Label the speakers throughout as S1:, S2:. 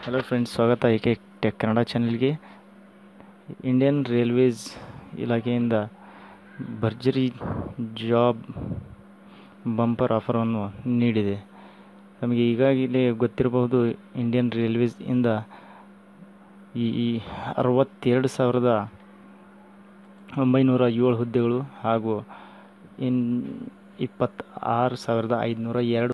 S1: hello friends ಸ್ವಾಗತ ಏಕೆ tech Kannada ಚಾನಲ್ಗೆ ಇಂಡಿಯನ್ ರೈಲ್ವೇಸ್ ಇಲಾಖೆಯಿಂದ ಭರ್ಜರಿ ಜಾಬ್ ಬಂಪರ್ ಆಫರನ್ನು ನೀಡಿದೆ ನಮಗೆ ಈಗಾಗಲೇ ಗೊತ್ತಿರಬಹುದು ಇಂಡಿಯನ್ ರೈಲ್ವೇಸ್ ಇಂದ ಈ ಈ ಅರವತ್ತೆರಡು ಸಾವಿರದ ಒಂಬೈನೂರ ಏಳು ಹುದ್ದೆಗಳು ಹಾಗೂ ಇನ್ ಇಪ್ಪತ್ತಾರು ಸಾವಿರದ ಐದುನೂರ ಎರಡು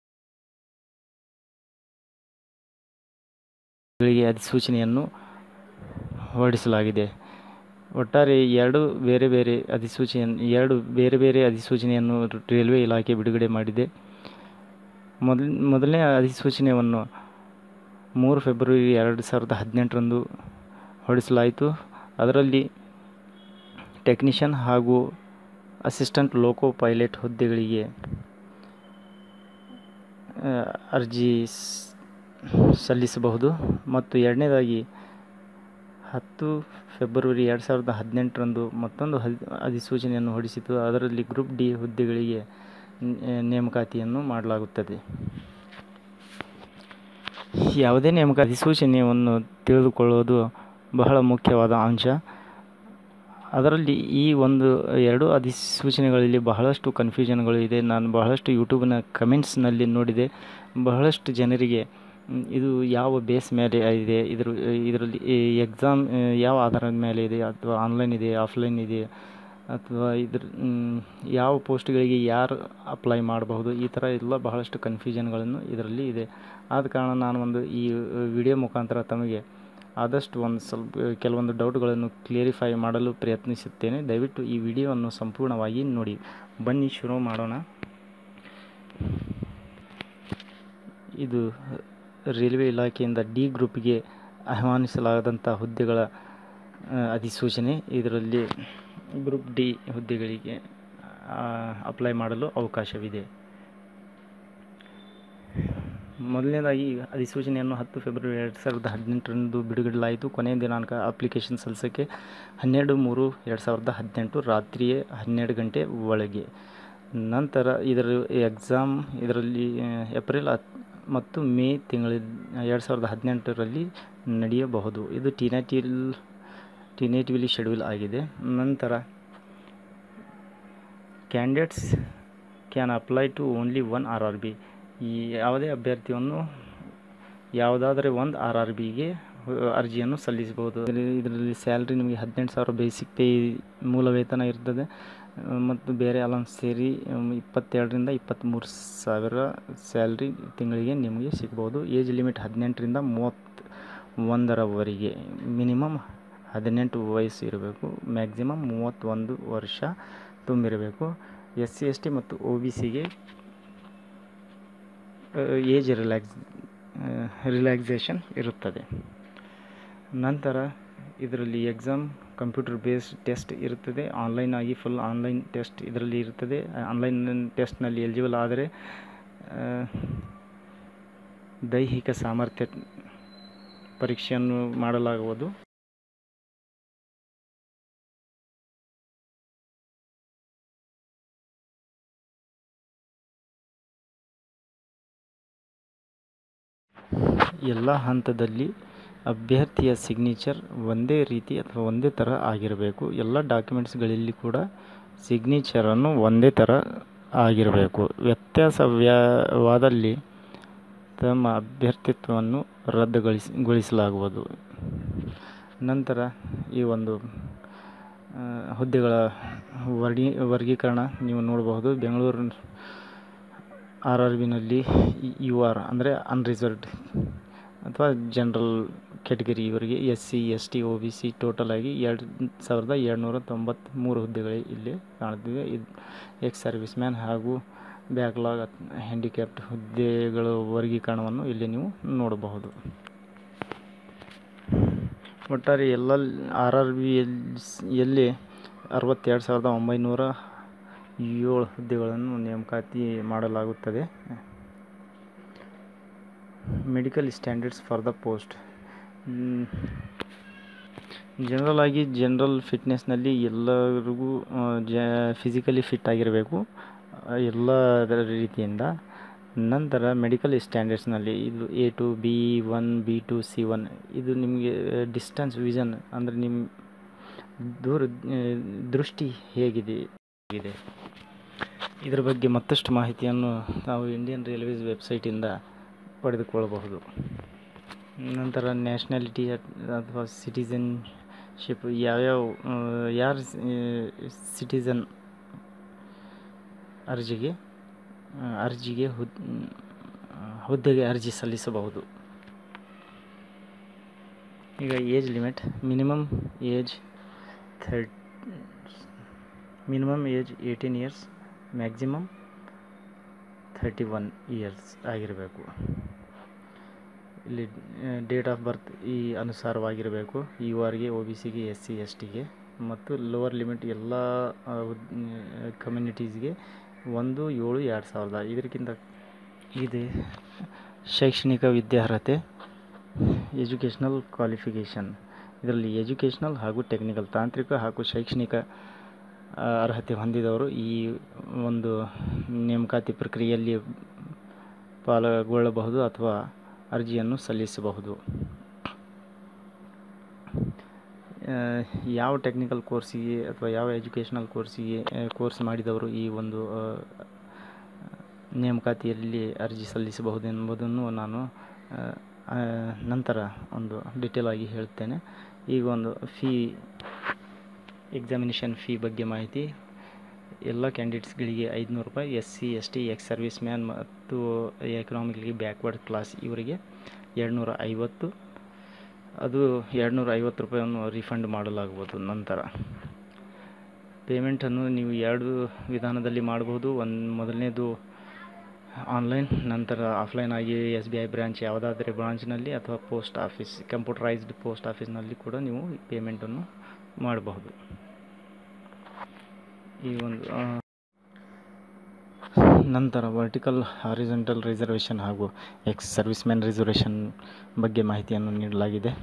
S1: ಗಳಿಗೆ ಅಧಿಸೂಚನೆಯನ್ನು ಹೊರಡಿಸಲಾಗಿದೆ ಒಟ್ಟಾರೆ ಎರಡು ಬೇರೆ ಬೇರೆ ಅಧಿಸೂಚನೆ ಎರಡು ಬೇರೆ ಬೇರೆ ಅಧಿಸೂಚನೆಯನ್ನು ರೈಲ್ವೆ ಇಲಾಖೆ ಬಿಡುಗಡೆ ಮಾಡಿದೆ ಮೊದಲ ಮೊದಲನೇ ಅಧಿಸೂಚನೆಯನ್ನು ಮೂರು ಫೆಬ್ರವರಿ ಎರಡು ಸಾವಿರದ ಹದಿನೆಂಟರಂದು ಹೊರಡಿಸಲಾಯಿತು ಅದರಲ್ಲಿ ಟೆಕ್ನಿಷಿಯನ್ ಹಾಗೂ ಅಸಿಸ್ಟೆಂಟ್ ಲೋಕೋ ಪೈಲಟ್ ಹುದ್ದೆಗಳಿಗೆ ಅರ್ಜಿ ಸಲ್ಲಿಸಬಹುದು ಮತ್ತು ಎರಡನೇದಾಗಿ ಹತ್ತು ಫೆಬ್ರವರಿ ಎರಡು ಸಾವಿರದ ಹದಿನೆಂಟರಂದು ಮತ್ತೊಂದು ಅಧಿಸೂಚನೆಯನ್ನು ಹೊರಡಿಸಿತು ಅದರಲ್ಲಿ ಗ್ರೂಪ್ ಡಿ ಹುದ್ದೆಗಳಿಗೆ ನೇಮಕಾತಿಯನ್ನು ಮಾಡಲಾಗುತ್ತದೆ ಯಾವುದೇ ನೇಮಕ ಅಧಿಸೂಚನೆಯನ್ನು ತಿಳಿದುಕೊಳ್ಳುವುದು ಬಹಳ ಮುಖ್ಯವಾದ ಅಂಶ ಅದರಲ್ಲಿ ಈ ಒಂದು ಎರಡು ಅಧಿಸೂಚನೆಗಳಲ್ಲಿ ಬಹಳಷ್ಟು ಕನ್ಫ್ಯೂಷನ್ಗಳು ಇದೆ ನಾನು ಬಹಳಷ್ಟು ಯೂಟ್ಯೂಬ್ನ ಕಮೆಂಟ್ಸ್ನಲ್ಲಿ ನೋಡಿದೆ ಬಹಳಷ್ಟು ಜನರಿಗೆ ಇದು ಯಾವ ಬೇಸ್ ಮೇಲೆ ಇದೆ ಇದ್ರ ಇದರಲ್ಲಿ ಎಕ್ಸಾಮ್ ಯಾವ ಆಧಾರದ ಮೇಲೆ ಇದೆ ಅಥವಾ ಆನ್ಲೈನ್ ಇದೆ ಆಫ್ಲೈನ್ ಇದೆ ಅಥವಾ ಇದ್ರ ಯಾವ ಪೋಸ್ಟ್ಗಳಿಗೆ ಯಾರು ಅಪ್ಲೈ ಮಾಡಬಹುದು ಈ ಥರ ಎಲ್ಲ ಬಹಳಷ್ಟು ಕನ್ಫ್ಯೂಷನ್ಗಳನ್ನು ಇದರಲ್ಲಿ ಇದೆ ಆದ ಕಾರಣ ನಾನು ಒಂದು ಈ ವಿಡಿಯೋ ಮುಖಾಂತರ ತಮಗೆ ಆದಷ್ಟು ಒಂದು ಸ್ವಲ್ಪ ಕೆಲವೊಂದು ಡೌಟ್ಗಳನ್ನು ಕ್ಲಿಯರಿಫೈ ಮಾಡಲು ಪ್ರಯತ್ನಿಸುತ್ತೇನೆ ದಯವಿಟ್ಟು ಈ ವಿಡಿಯೋವನ್ನು ಸಂಪೂರ್ಣವಾಗಿ ನೋಡಿ ಬನ್ನಿ ಶುರು ಮಾಡೋಣ ಇದು ರೈಲ್ವೆ ಇಲಾಖೆಯಿಂದ ಡಿ ಗ್ರೂಪ್ಗೆ ಆಹ್ವಾನಿಸಲಾದಂಥ ಹುದ್ದೆಗಳ ಅಧಿಸೂಚನೆ ಇದರಲ್ಲಿ ಗ್ರೂಪ್ ಡಿ ಹುದ್ದೆಗಳಿಗೆ ಅಪ್ಲೈ ಮಾಡಲು ಅವಕಾಶವಿದೆ ಮೊದಲನೇದಾಗಿ ಅಧಿಸೂಚನೆಯನ್ನು ಹತ್ತು ಫೆಬ್ರವರಿ ಎರಡು ಸಾವಿರದ ಹದಿನೆಂಟರಂದು ಬಿಡುಗಡೆಲಾಯಿತು ಕೊನೆಯ ದಿನಾಂಕ ಅಪ್ಲಿಕೇಶನ್ ಸಲ್ಲಿಸೋಕ್ಕೆ ಹನ್ನೆರಡು ಮೂರು ಎರಡು ಸಾವಿರದ ಹದಿನೆಂಟು ರಾತ್ರಿಯೇ ಹನ್ನೆರಡು ಗಂಟೆ ಒಳಗೆ ನಂತರ ಇದರ ಎಕ್ಸಾಮ್ ಇದರಲ್ಲಿ ಏಪ್ರಿಲ್ ಹತ್ ಮತ್ತು ಮೇ ತಿಂಗಳ ಎರಡು ಸಾವಿರದ ಹದಿನೆಂಟರಲ್ಲಿ ನಡೆಯಬಹುದು ಇದು ಟಿನೇಟಿವ್ ಟಿನೇಟಿವ್ಲಿ ಶೆಡ್ಯೂಲ್ ಆಗಿದೆ ನಂತರ candidates can apply to only one R R B ಈ ಯಾವುದೇ ಅಭ್ಯರ್ಥಿಯನ್ನು ಯಾವುದಾದರೆ ಒಂದು ಆರ್ ಆರ್ ಬಿಗೆ ಅರ್ಜಿಯನ್ನು ಸಲ್ಲಿಸಬಹುದು ಇದರಲ್ಲಿ ಸ್ಯಾಲ್ರಿ ನಿಮಗೆ ಹದಿನೆಂಟು ಸಾವಿರ ಬೇಸಿಕ್ ಪೇ ಮೂಲ ವೇತನ ಇರ್ತದೆ ಮತ್ತು ಬೇರೆ ಅಲೌನ್ಸ್ ಸೇರಿ ಇಪ್ಪತ್ತೆರಡರಿಂದ ಇಪ್ಪತ್ತ್ಮೂರು ಸಾವಿರ ಸ್ಯಾಲ್ರಿ ತಿಂಗಳಿಗೆ ನಿಮಗೆ ಸಿಗ್ಬೋದು ಏಜ್ ಲಿಮಿಟ್ ಹದಿನೆಂಟರಿಂದ ಮೂವತ್ತು ಒಂದರವರೆಗೆ ಮಿನಿಮಮ್ ಹದಿನೆಂಟು ವಯಸ್ಸು ಇರಬೇಕು ಮ್ಯಾಕ್ಸಿಮಮ್ ಮೂವತ್ತೊಂದು ವರ್ಷ ತುಂಬಿರಬೇಕು ಎಸ್ ಸಿ ಎಸ್ ಟಿ ಮತ್ತು ಒ ಬಿ ಸಿಗೆ ಏಜ್ ರಿಲ್ಯಾಕ್ಸ್ ರಿಲ್ಯಾಕ್ಸೇಷನ್ ಇರುತ್ತದೆ ನಂತರ ಇದರಲ್ಲಿ ಎಕ್ಸಾಮ್ ಕಂಪ್ಯೂಟರ್ ಬೇಸ್ಡ್ ಟೆಸ್ಟ್ ಇರುತ್ತದೆ ಆನ್ಲೈನ್ ಆಗಿ ಫುಲ್ ಆನ್ಲೈನ್ ಟೆಸ್ಟ್ ಇದರಲ್ಲಿ ಇರುತ್ತದೆ ಆನ್ಲೈನ್ ಟೆಸ್ಟ್ನಲ್ಲಿ ಎಲಿಜಿಬಲ್ ಆದರೆ ದೈಹಿಕ ಸಾಮರ್ಥ್ಯ ಪರೀಕ್ಷೆಯನ್ನು ಮಾಡಲಾಗುವುದು ಎಲ್ಲ ಹಂತದಲ್ಲಿ ಅಭ್ಯರ್ಥಿಯ ಸಿಗ್ನೇಚರ್ ಒಂದೇ ರೀತಿ ಅಥವಾ ಒಂದೇ ಥರ ಆಗಿರಬೇಕು ಎಲ್ಲ ಡಾಕ್ಯುಮೆಂಟ್ಸ್ಗಳಲ್ಲಿ ಕೂಡ ಸಿಗ್ನೇಚರನ್ನು ಒಂದೇ ಥರ ಆಗಿರಬೇಕು ವ್ಯತ್ಯಾಸವಾದಲ್ಲಿ ತಮ್ಮ ಅಭ್ಯರ್ಥಿತ್ವವನ್ನು ರದ್ದುಗೊಳಿಸಿ ಗೊಳಿಸಲಾಗುವುದು ನಂತರ ಈ ಒಂದು ಹುದ್ದೆಗಳ ವರ್ಗಿ ವರ್ಗೀಕರಣ ನೀವು ನೋಡಬಹುದು ಬೆಂಗಳೂರು ಆರ್ ಆರ್ ಬಿನಲ್ಲಿ ಯು ಆರ್ ಅಂದರೆ ಅನ್ರಿಸರ್ವ್ಡ್ ಅಥವಾ ಜನರಲ್ ಕ್ಯಾಟಗರಿ ಇವರಿಗೆ S C S T O B C total ಆಗಿ ಎರಡು ಸಾವಿರದ ಎರಡುನೂರ ತೊಂಬತ್ತ್ಮೂರು ಹುದ್ದೆಗಳು ಇಲ್ಲಿ ಕಾಣುತ್ತಿವೆ ಇದು ಎಕ್ಸ್ ಸರ್ವಿಸ್ ಮ್ಯಾನ್ ಹಾಗೂ ಬ್ಯಾಕ್ಲಾಗ್ ಹ್ಯಾಂಡಿಕ್ಯಾಪ್ಟ್ ಹುದ್ದೆಗಳ ವರ್ಗೀಕರಣವನ್ನು ಇಲ್ಲಿ ನೀವು ನೋಡಬಹುದು ಒಟ್ಟಾರೆ ಎಲ್ಲ ಆರ್ ಆರ್ ಬಿ ಎಲ್ಲಿ ಅರವತ್ತೆರಡು ಸಾವಿರದ ಒಂಬೈನೂರ ಏಳು ಹುದ್ದೆಗಳನ್ನು ನೇಮಕಾತಿ ಮಾಡಲಾಗುತ್ತದೆ medical standards for the post general ಆಗಿ ಜನರಲ್ ಫಿಟ್ನೆಸ್ನಲ್ಲಿ ಎಲ್ಲರಿಗೂ ಜ ಫಿಸಿಕಲಿ ಫಿಟ್ ಆಗಿರಬೇಕು ಎಲ್ಲ ರೀತಿಯಿಂದ ನಂತರ ಮೆಡಿಕಲ್ ಸ್ಟ್ಯಾಂಡರ್ಡ್ಸ್ನಲ್ಲಿ ಇದು A two B one B two C one ಇದು ನಿಮಗೆ ಡಿಸ್ಟೆನ್ಸ್ ವಿಷನ್ ಅಂದರೆ ನಿಮ್ಮ ದೂರ ದೃಷ್ಟಿ ಹೇಗಿದೆ ಇದೆ ಇದರ ಬಗ್ಗೆ ಮತ್ತಷ್ಟು ಮಾಹಿತಿಯನ್ನು ನಾವು ಇಂಡಿಯನ್ ರೈಲ್ವೇಸ್ ವೆಬ್ಸೈಟಿಂದ ಪಡೆದುಕೊಳ್ಳಬಹುದು ನಂತರ ನ್ಯಾಷನಾಲಿಟಿ ಅಥವಾ ಸಿಟಿಸನ್ಶಿಪ್ ಯಾವ್ಯಾವ ಯಾರು ಸಿಟಿಸನ್ ಅರ್ಜಿಗೆ ಅರ್ಜಿಗೆ ಹುದ್ ಹುದ್ದೆಗೆ ಅರ್ಜಿ ಸಲ್ಲಿಸಬಹುದು ಈಗ age limit minimum age thirty minimum age eighteen years maximum thirty one years ಆಗಿರಬೇಕು ಇಲ್ಲಿ ಡೇಟ್ ಆಫ್ ಬರ್ತ್ ಈ ಅನುಸಾರವಾಗಿರಬೇಕು ಯು ಆರ್ಗೆ ಒ ಬಿ ಸಿಗೆ ಎಸ್ ಸಿ ಎಸ್ ಟಿಗೆ ಮತ್ತು ಲೋವರ್ ಲಿಮಿಟ್ ಎಲ್ಲ ಕಮ್ಯುನಿಟೀಸ್ಗೆ ಒಂದು ಏಳು ಎರಡು ಸಾವಿರದ ಇದಕ್ಕಿಂತ ಇದೆ ಶೈಕ್ಷಣಿಕ ವಿದ್ಯಾರ್ಹತೆ ಎಜುಕೇಷ್ನಲ್ ಕ್ವಾಲಿಫಿಕೇಷನ್ ಇದರಲ್ಲಿ ಎಜುಕೇಷ್ನಲ್ ಹಾಗೂ ಟೆಕ್ನಿಕಲ್ ತಾಂತ್ರಿಕ ಹಾಗೂ ಶೈಕ್ಷಣಿಕ ಅರ್ಹತೆ ಹೊಂದಿದವರು ಈ ಒಂದು ನೇಮಕಾತಿ ಪ್ರಕ್ರಿಯೆಯಲ್ಲಿ ಪಾಲ್ಗೊಳ್ಳಬಹುದು ಅಥವಾ ಅರ್ಜಿಯನ್ನು ಸಲ್ಲಿಸಬಹುದು ಯಾವ ಟೆಕ್ನಿಕಲ್ ಕೋರ್ಸಿಗೆ ಅಥವಾ ಯಾವ ಎಜುಕೇಷ್ನಲ್ ಕೋರ್ಸಿಗೆ ಕೋರ್ಸ್ ಮಾಡಿದವರು ಈ ಒಂದು ನೇಮಕಾತಿಯಲ್ಲಿ ಅರ್ಜಿ ಸಲ್ಲಿಸಬಹುದು ಎಂಬುದನ್ನು ನಾನು ನಂತರ ಒಂದು ಡಿಟೇಲ್ ಆಗಿ ಹೇಳ್ತೇನೆ ಈಗ ಒಂದು ಫೀ ಎಕ್ಸಾಮಿನೇಷನ್ ಫೀ ಬಗ್ಗೆ ಮಾಹಿತಿ ಎಲ್ಲ ಕ್ಯಾಂಡಿಡೇಟ್ಸ್ಗಳಿಗೆ ಐದುನೂರು ರೂಪಾಯಿ S C S T ex service man ಮತ್ತು ಎಕನಾಮಿಕಲಿ ಬ್ಯಾಕ್ವರ್ಡ್ ಕ್ಲಾಸ್ ಇವರಿಗೆ ಎರಡುನೂರ ಐವತ್ತು ಅದು ಎರಡುನೂರ ಐವತ್ತು ರೂಪಾಯಿಯನ್ನು ರಿಫಂಡ್ ಮಾಡಲಾಗುವುದು ನಂತರ ಪೇಮೆಂಟನ್ನು ನೀವು ಎರಡು ವಿಧಾನದಲ್ಲಿ ಮಾಡಬಹುದು ಒಂದು ಮೊದಲನೇದು ಆನ್ಲೈನ್ ನಂತರ ಆಫ್ಲೈನ್ ಆಗಿ ಎಸ್ ಬಿ ಐ ಬ್ರಾಂಚ್ ಯಾವುದಾದರೆ ಬ್ರಾಂಚ್ನಲ್ಲಿ ಅಥವಾ ಪೋಸ್ಟ್ ಆಫೀಸ್ ಕಂಪ್ಯೂಟರೈಸ್ಡ್ ಪೋಸ್ಟ್ ಆಫೀಸ್ನಲ್ಲಿ ಕೂಡ ನೀವು ಪೇಮೆಂಟನ್ನು ಮಾಡಬಹುದು ಈ ಒಂದು ನಂತರ ವರ್ಟಿಕಲ್ ಹಾರಿಜೆಂಟಲ್ ರಿಸರ್ವೇಷನ್ ಹಾಗೂ ಎಕ್ಸ್ ಸರ್ವಿಸ್ ಮ್ಯಾನ್ ರಿಸರ್ವೇಷನ್ ಬಗ್ಗೆ ಮಾಹಿತಿಯನ್ನು ನೀಡಲಾಗಿದೆ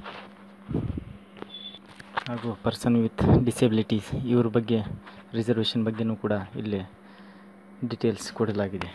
S1: ಹಾಗೂ ಪರ್ಸನ್ ವಿತ್ ಡಿಸೆಬಿಲಿಟೀಸ್ ಇವ್ರ ಬಗ್ಗೆ ರಿಸರ್ವೇಷನ್ ಬಗ್ಗೆಯೂ ಕೂಡ ಇಲ್ಲಿ ಡೀಟೇಲ್ಸ್ ಕೊಡಲಾಗಿದೆ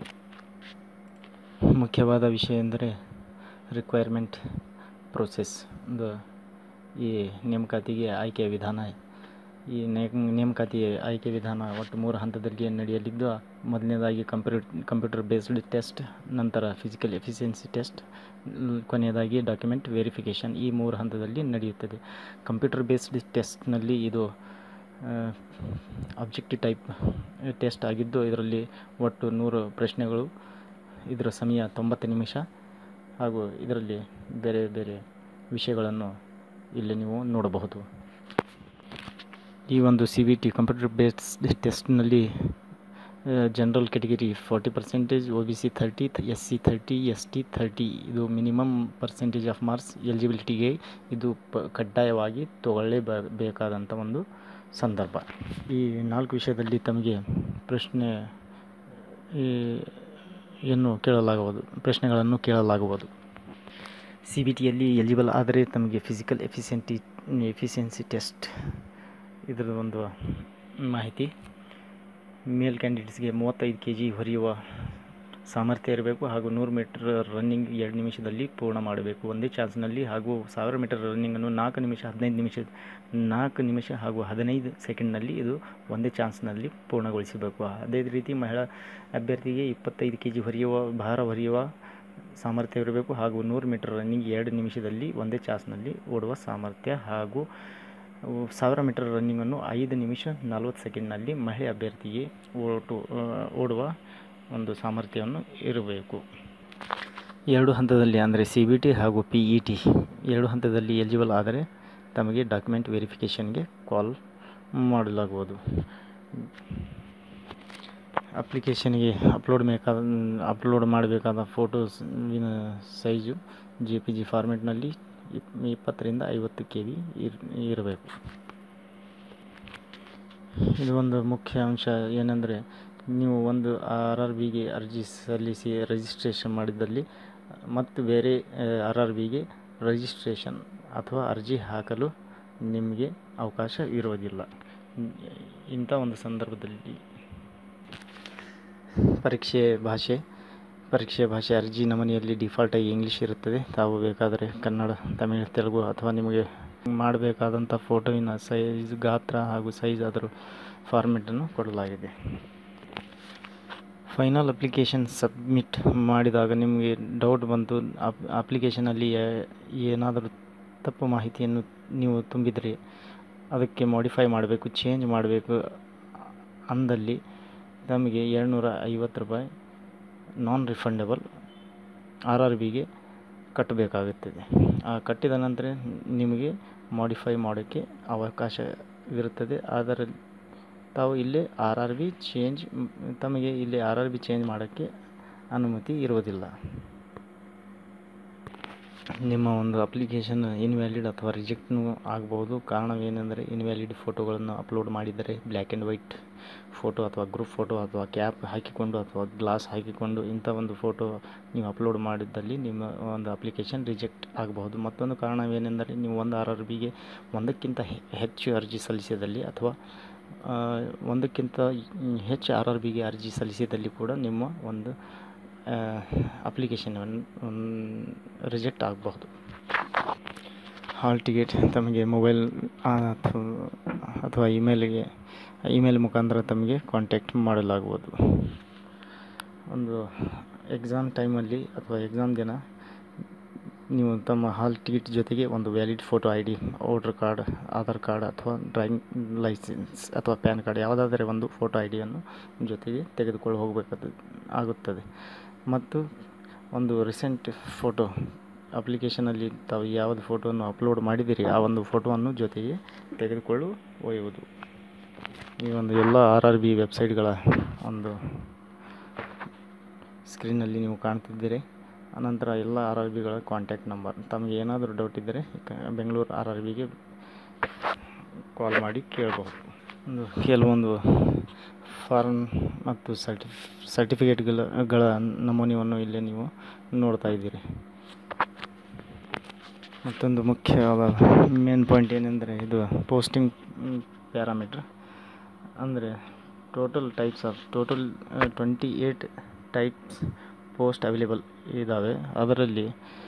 S1: ಮುಖ್ಯವಾದ ವಿಷಯ ಎಂದರೆ ರಿಕ್ವೈರ್ಮೆಂಟ್ ಪ್ರೋಸೆಸ್ ಒಂದು ಈ ನೇಮಕಾತಿಗೆ ಆಯ್ಕೆಯ ವಿಧಾನ ಈ ನೇಮಕಾತಿ ಆಯ್ಕೆ ವಿಧಾನ ಒಟ್ಟು ಮೂರು ಹಂತದಲ್ಲಿ ನಡೆಯಲಿದ್ದು ಮೊದಲನೇದಾಗಿ ಕಂಪ್ಯೂ ಕಂಪ್ಯೂಟರ್ ಬೇಸ್ಡ್ ಟೆಸ್ಟ್ ನಂತರ ಫಿಸಿಕಲ್ ಎಫಿಷಿಯನ್ಸಿ ಟೆಸ್ಟ್ ಕೊನೆಯದಾಗಿ ಡಾಕ್ಯುಮೆಂಟ್ ವೆರಿಫಿಕೇಷನ್ ಈ ಮೂರು ಹಂತದಲ್ಲಿ ನಡೆಯುತ್ತದೆ ಕಂಪ್ಯೂಟರ್ ಬೇಸ್ಡ್ ಟೆಸ್ಟ್ನಲ್ಲಿ ಇದು ಆಬ್ಜೆಕ್ಟಿವ್ ಟೈಪ್ ಟೆಸ್ಟ್ ಆಗಿದ್ದು ಇದರಲ್ಲಿ ಒಟ್ಟು ನೂರು ಪ್ರಶ್ನೆಗಳು ಇದರ ಸಮಯ ತೊಂಬತ್ತು ನಿಮಿಷ ಹಾಗೂ ಇದರಲ್ಲಿ ಬೇರೆ ಬೇರೆ ವಿಷಯಗಳನ್ನು ಇಲ್ಲಿ ನೀವು ನೋಡಬಹುದು ಈ ಒಂದು C V T computer based ಟೆಸ್ಟ್ನಲ್ಲಿ general category forty percentage O B C thirty S C thirty S T thirty ಇದು ಮಿನಿಮಮ್ ಪರ್ಸೆಂಟೇಜ್ ಆಫ್ ಮಾರ್ಕ್ಸ್ ಎಲಿಜಿಬಿಲಿಟಿಗೆ ಇದು ಪ ಕಡ್ಡಾಯವಾಗಿ ತಗೊಳ್ಳೇಬೇಕಾದಂಥ ಒಂದು ಸಂದರ್ಭ ಈ ನಾಲ್ಕು ವಿಷಯದಲ್ಲಿ ತಮಗೆ ಪ್ರಶ್ನೆ ಯನ್ನು ಕೇಳಲಾಗುವುದು ಪ್ರಶ್ನೆಗಳನ್ನು ಕೇಳಲಾಗುವುದು ಸಿ ಬಿ ಟಿಯಲ್ಲಿ ಎಲಿಜಿಬಲ್ ಆದರೆ ತಮಗೆ ಫಿಸಿಕಲ್ ಎಫಿಷಿಯಂಟಿ ಎಫಿಷಿಯನ್ಸಿ ಟೆಸ್ಟ್ ಇದರ ಒಂದು ಮಾಹಿತಿ ಮೇಲ್ ಕ್ಯಾಂಡಿಡೇಟ್ಸ್ಗೆ ಮೂವತ್ತೈದು ಕೆ ಜಿ ಹೊರೆಯುವ ಸಾಮರ್ಥ್ಯ ಇರಬೇಕು ಹಾಗೂ ನೂರು ಮೀಟರ್ ರನ್ನಿಂಗ್ ಎರಡು ನಿಮಿಷದಲ್ಲಿ ಪೂರ್ಣ ಮಾಡಬೇಕು ಒಂದೇ ಚಾನ್ಸ್ನಲ್ಲಿ ಹಾಗೂ ಸಾವಿರ ಮೀಟರ್ ರನ್ನಿಂಗನ್ನು ನಾಲ್ಕು ನಿಮಿಷ ಹದಿನೈದು ನಿಮಿಷ ನಾಲ್ಕು ನಿಮಿಷ ಹಾಗೂ ಹದಿನೈದು ಸೆಕೆಂಡ್ನಲ್ಲಿ ಇದು ಒಂದೇ ಚಾನ್ಸ್ನಲ್ಲಿ ಪೂರ್ಣಗೊಳಿಸಬೇಕು ಅದೇ ರೀತಿ ಮಹಿಳಾ ಅಭ್ಯರ್ಥಿಗೆ ಇಪ್ಪತ್ತೈದು ಕೆ ಜಿ ಹೊರೆಯುವ ಭಾರ ಹೊರೆಯುವ ಸಾಮರ್ಥ್ಯ ಇರಬೇಕು ಹಾಗೂ ನೂರು ಮೀಟರ್ ರನ್ನಿಂಗ್ ಎರಡು ನಿಮಿಷದಲ್ಲಿ ಒಂದೇ ಚಾನ್ಸ್ನಲ್ಲಿ ಓಡುವ ಸಾಮರ್ಥ್ಯ ಹಾಗೂ ಸಾವಿರ ಮೀಟರ್ ರನ್ನಿಂಗನ್ನು ಐದು ನಿಮಿಷ ನಲವತ್ತು ಸೆಕೆಂಡ್ನಲ್ಲಿ ಮಹಿಳೆ ಅಭ್ಯರ್ಥಿಗೆ ಓಟು ಓಡುವ ಒಂದು ಸಾಮರ್ಥ್ಯವನ್ನು ಇರಬೇಕು ಎರಡು ಹಂತದಲ್ಲಿ ಅಂದರೆ ಸಿ ಬಿ ಟಿ ಹಾಗೂ ಪಿ ಇ ಟಿ ಎರಡು ಹಂತದಲ್ಲಿ ಎಲಿಜಿಬಲ್ ಆದರೆ ತಮಗೆ ಡಾಕ್ಯುಮೆಂಟ್ ವೆರಿಫಿಕೇಷನ್ಗೆ ಕಾಲ್ ಮಾಡಲಾಗುವುದು ಅಪ್ಲಿಕೇಶನ್ಗೆ ಅಪ್ಲೋಡ್ ಬೇಕಾದ ಅಪ್ಲೋಡ್ ಮಾಡಬೇಕಾದ ಫೋಟೋಸ್ನ ಸೈಜು ಜೆ ಪಿ ಜಿ ಫಾರ್ಮೆಟ್ನಲ್ಲಿ ಇಪ್ಪತ್ತರಿಂದ ಐವತ್ತು ಕೆ ಬಿ ಇರ್ ಇರಬೇಕು ಇದು ಒಂದು ಮುಖ್ಯ ಅಂಶ ಏನೆಂದರೆ ನೀವು ಒಂದು ಆರ್ ಆರ್ ಬಿಗೆ ಅರ್ಜಿ ಸಲ್ಲಿಸಿ ರಿಜಿಸ್ಟ್ರೇಷನ್ ಮಾಡಿದ್ದಲ್ಲಿ ಮತ್ತು ಬೇರೆ ಆರ್ ಆರ್ ಬಿಗೆ ರಿಜಿಸ್ಟ್ರೇಷನ್ ಅಥವಾ ಅರ್ಜಿ ಹಾಕಲು ನಿಮಗೆ ಅವಕಾಶ ಇರೋದಿಲ್ಲ ಇಂಥ ಒಂದು ಸಂದರ್ಭದಲ್ಲಿ ಪರೀಕ್ಷೆ ಭಾಷೆ ಪರೀಕ್ಷೆ ಭಾಷೆ ಅರ್ಜಿ ನಮೂನೆಯಲ್ಲಿ ಡಿಫಾಲ್ಟಾಗಿ ಇಂಗ್ಲೀಷ್ ಇರುತ್ತದೆ ತಾವು ಬೇಕಾದರೆ ಕನ್ನಡ ತಮಿಳು ತೆಲುಗು ಅಥವಾ ನಿಮಗೆ ಮಾಡಬೇಕಾದಂಥ ಫೋಟೋವಿನ ಸೈಜ್ ಗಾತ್ರ ಹಾಗೂ ಸೈಜ್ ಅದರ ಫಾರ್ಮೆಟನ್ನು ಕೊಡಲಾಗಿದೆ ಫೈನಲ್ ಅಪ್ಲಿಕೇಶನ್ ಸಬ್ಮಿಟ್ ಮಾಡಿದಾಗ ನಿಮಗೆ ಡೌಟ್ ಬಂತು ಅಪ್ ಅಪ್ಲಿಕೇಶನಲ್ಲಿ ಏನಾದರೂ ತಪ್ಪು ಮಾಹಿತಿಯನ್ನು ನೀವು ತುಂಬಿದರೆ ಅದಕ್ಕೆ ಮಾಡಿಫೈ ಮಾಡಬೇಕು ಚೇಂಜ್ ಮಾಡಬೇಕು ಅಂದಲ್ಲಿ ನಮಗೆ ಏಳ್ನೂರ ಐವತ್ತು ರೂಪಾಯಿ ನಾನ್ ರಿಫಂಡಬಲ್ ಆರ್ ಆರ್ ಬಿಗೆ ಕಟ್ಟಬೇಕಾಗುತ್ತದೆ ಆ ಕಟ್ಟಿದ ನಂತರ ನಿಮಗೆ ಮಾಡಿಫೈ ಮಾಡೋಕ್ಕೆ ಅವಕಾಶವಿರುತ್ತದೆ ಆದರೆ ತಾವು ಇಲ್ಲೇ ಆರ್ ಆರ್ ಬಿ ಚೇಂಜ್ ತಮಗೆ ಇಲ್ಲಿ ಆರ್ ಆರ್ ಬಿ ಚೇಂಜ್ ಮಾಡೋಕ್ಕೆ ಅನುಮತಿ ಇರುವುದಿಲ್ಲ ನಿಮ್ಮ ಒಂದು ಅಪ್ಲಿಕೇಶನ್ ಇನ್ವ್ಯಾಲಿಡ್ ಅಥವಾ ರಿಜೆಕ್ಟ್ನೂ ಆಗ್ಬೋದು ಕಾರಣವೇನೆಂದರೆ ಇನ್ವ್ಯಾಲಿಡ್ ಫೋಟೋಗಳನ್ನು ಅಪ್ಲೋಡ್ ಮಾಡಿದರೆ ಬ್ಲ್ಯಾಕ್ ಆ್ಯಂಡ್ ವೈಟ್ ಫೋಟೋ ಅಥವಾ ಗ್ರೂಪ್ ಫೋಟೋ ಅಥವಾ ಕ್ಯಾಪ್ ಹಾಕಿಕೊಂಡು ಅಥವಾ ಗ್ಲಾಸ್ ಹಾಕಿಕೊಂಡು ಇಂಥ ಒಂದು ಫೋಟೋ ನೀವು ಅಪ್ಲೋಡ್ ಮಾಡಿದ್ದಲ್ಲಿ ನಿಮ್ಮ ಒಂದು ಅಪ್ಲಿಕೇಶನ್ ರಿಜೆಕ್ಟ್ ಆಗಬಹುದು ಮತ್ತೊಂದು ಕಾರಣವೇನೆಂದರೆ ನೀವು ಒಂದು ಆರ್ ಆರ್ ಬಿಗೆ ಒಂದಕ್ಕಿಂತ ಹೆಚ್ಚು ಅರ್ಜಿ ಸಲ್ಲಿಸಿದಲ್ಲಿ ಅಥವಾ ಒಂದಕ್ಕಿಂತ ಹೆಚ್ಚು ಆರ್ ಆರ್ ಬಿಗೆ ಅರ್ಜಿ ಸಲ್ಲಿಸಿದಲ್ಲಿ ಕೂಡ ನಿಮ್ಮ ಒಂದು ಅಪ್ಲಿಕೇಶನನ್ನು ರಿಜೆಕ್ಟ್ ಆಗಬಹುದು ಹಾಲ್ ಟಿಕೆಟ್ ತಮಗೆ ಮೊಬೈಲ್ ಅಥವಾ ಇಮೇಲಿಗೆ ಇಮೇಲ್ ಮುಖಾಂತರ ತಮಗೆ ಕಾಂಟ್ಯಾಕ್ಟ್ ಮಾಡಲಾಗುವುದು ಒಂದು ಎಕ್ಸಾಮ್ ಟೈಮಲ್ಲಿ ಅಥವಾ ಎಕ್ಸಾಮ್ ದಿನ ನೀವು ತಮ್ಮ ಹಾಲ್ ಟಿಕೆಟ್ ಜೊತೆಗೆ ಒಂದು valid photo I D voter card Aadhaar card ಅಥವಾ ಡ್ರೈವಿಂಗ್ ಲೈಸೆನ್ಸ್ ಅಥವಾ ಪ್ಯಾನ್ ಕಾರ್ಡ್ ಯಾವುದಾದರೆ ಒಂದು ಫೋಟೋ ಐ ಡಿಯನ್ನು ಜೊತೆಗೆ ತೆಗೆದುಕೊಂಡು ಹೋಗಬೇಕಾದ ಆಗುತ್ತದೆ ಮತ್ತು ಒಂದು ರೀಸೆಂಟ್ ಫೋಟೋ ಅಪ್ಲಿಕೇಶನಲ್ಲಿ ತಾವು ಯಾವುದು ಫೋಟೋವನ್ನು ಅಪ್ಲೋಡ್ ಮಾಡಿದ್ದೀರಿ ಆ ಒಂದು ಫೋಟೋವನ್ನು ಜೊತೆಗೆ ತೆಗೆದುಕೊಳ್ಳು ಒಯ್ಯುವುದು ಈ ಒಂದು ಎಲ್ಲ ಆರ್ ಆರ್ ಬಿ ವೆಬ್ಸೈಟ್ಗಳ ಒಂದು ಸ್ಕ್ರೀನಲ್ಲಿ ನೀವು ಕಾಣ್ತಿದ್ದೀರಿ ಅನಂತರ ಎಲ್ಲ ಆರ್ ಆರ್ ಬಿಗಳ ಕಾಂಟ್ಯಾಕ್ಟ್ ನಂಬರ್ ತಮಗೆ ಏನಾದರೂ ಡೌಟ್ ಇದ್ದರೆ ಬೆಂಗಳೂರು ಆರ್ ಆರ್ ಬಿಗೆ ಕಾಲ್ ಮಾಡಿ ಕೇಳಬಹುದು ಒಂದು ಕೆಲವೊಂದು ಫಾರ್ಮ್ ಮತ್ತು ಸರ್ಟಿ ಸರ್ಟಿಫಿಕೇಟ್ಗಳ ಗಳ ನಮೂನೆಯನ್ನು ಇಲ್ಲೇ ನೀವು ನೋಡ್ತಾ ಇದ್ದೀರಿ ಮತ್ತೊಂದು ಮುಖ್ಯವಾದ ಮೇನ್ ಪಾಯಿಂಟ್ ಏನೆಂದರೆ ಇದು ಪೋಸ್ಟಿಂಗ್ ಪ್ಯಾರಾಮೀಟ್ರ್ ಅಂದರೆ total types of total twenty eight types post available ಇದ್ದಾವೆ ಅದರಲ್ಲಿ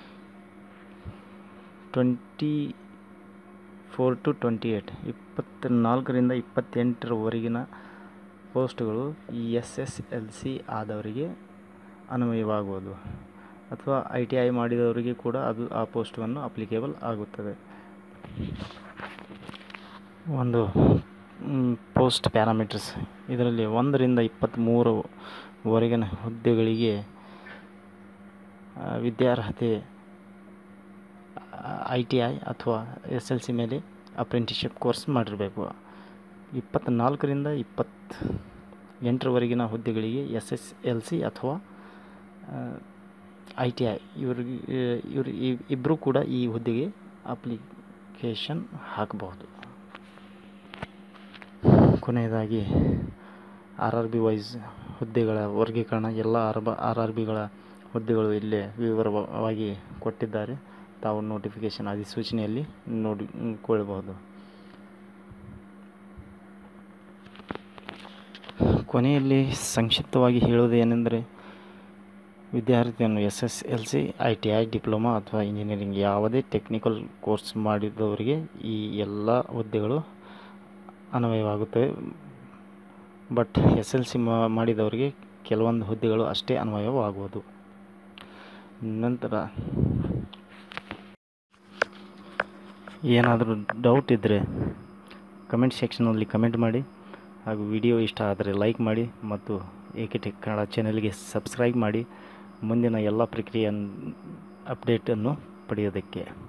S1: twenty four to twenty eight ಇಪ್ಪತ್ತ್ನಾಲ್ಕರಿಂದ ಇಪ್ಪತ್ತೆಂಟರವರೆಗಿನ ಪೋಸ್ಟ್ಗಳು ಈ ಎಸ್ ಎಸ್ ಎಲ್ ಸಿ ಆದವರಿಗೆ ಅನ್ವಯವಾಗುವುದು ಅಥವಾ ಐ ಟಿ ಐ ಮಾಡಿದವರಿಗೆ ಕೂಡ ಅದು ಆ ಪೋಸ್ಟನ್ನು ಅಪ್ಲಿಕೇಬಲ್ ಆಗುತ್ತದೆ ಒಂದು ಪೋಸ್ಟ್ ಪ್ಯಾರಾಮೀಟರ್ಸ್ ಇದರಲ್ಲಿ ಒಂದರಿಂದ ಇಪ್ಪತ್ತ್ಮೂರವರೆಗಿನ ಹುದ್ದೆಗಳಿಗೆ ವಿದ್ಯಾರ್ಹತೆ ಐ ಟಿ ಐ ಅಥವಾ ಎಸ್ ಎಲ್ ಸಿ ಮೇಲೆ ಅಪ್ರೆಂಟಿಶಿಪ್ ಕೋರ್ಸ್ ಮಾಡಿರಬೇಕು ಇಪ್ಪತ್ತ್ನಾಲ್ಕರಿಂದ ಇಪ್ಪತ್ತು ಎಂಟರವರೆಗಿನ ಹುದ್ದೆಗಳಿಗೆ ಎಸ್ ಎಸ್ ಎಲ್ ಸಿ ಅಥವಾ ಐ ಟಿ ಐ ಇವ್ರಿಗೆ ಇವರು ಇಬ್ಬರು ಕೂಡ ಈ ಹುದ್ದೆಗೆ ಅಪ್ಲಿಕೇಶನ್ ಹಾಕಬಹುದು ಕೊನೆಯದಾಗಿ ಆರ್ ಆರ್ ಬಿ ವೈಸ್ ಹುದ್ದೆಗಳ ವರ್ಗೀಕರಣ ಎಲ್ಲ ಆರ್ ಬ ಆರ್ ಆರ್ ಬಿಗಳ ಹುದ್ದೆಗಳು ಇಲ್ಲೇ ವಿವರವಾಗಿ ಕೊಟ್ಟಿದ್ದಾರೆ ತಾವು ನೋಟಿಫಿಕೇಷನ್ ಅಧಿಸೂಚನೆಯಲ್ಲಿ ನೋಡಿಕೊಳ್ಳಬಹುದು ಕೊನೆಯಲ್ಲಿ ಸಂಕ್ಷಿಪ್ತವಾಗಿ ಹೇಳುವುದು ಏನೆಂದರೆ ವಿದ್ಯಾರ್ಥಿಯನ್ನು S S L C I T I diploma ಅಥವಾ ಇಂಜಿನಿಯರಿಂಗ್ ಯಾವುದೇ ಟೆಕ್ನಿಕಲ್ ಕೋರ್ಸ್ ಮಾಡಿದವರಿಗೆ ಈ ಎಲ್ಲ ಹುದ್ದೆಗಳು ಅನ್ವಯವಾಗುತ್ತವೆ ಬಟ್ ಎಸ್ ಎಲ್ ಸಿ ಮಾಡಿದವರಿಗೆ ಕೆಲವೊಂದು ಹುದ್ದೆಗಳು ಅಷ್ಟೇ ಅನ್ವಯವಾಗುವುದು ನಂತರ ಏನಾದರೂ ಡೌಟ್ ಇದ್ದರೆ ಕಮೆಂಟ್ ಸೆಕ್ಷನಲ್ಲಿ ಕಮೆಂಟ್ ಮಾಡಿ ಹಾಗೂ ವಿಡಿಯೋ ಇಷ್ಟ ಆದರೆ ಲೈಕ್ ಮಾಡಿ ಮತ್ತು ಏಕೆಟೆಕ್ ಕನ್ನಡ ಚಾನೆಲ್ಗೆ ಸಬ್ಸ್ಕ್ರೈಬ್ ಮಾಡಿ ಮುಂದಿನ ಎಲ್ಲ ಪ್ರಕ್ರಿಯೆ ಅಪ್ಡೇಟನ್ನು ಪಡೆಯೋದಕ್ಕೆ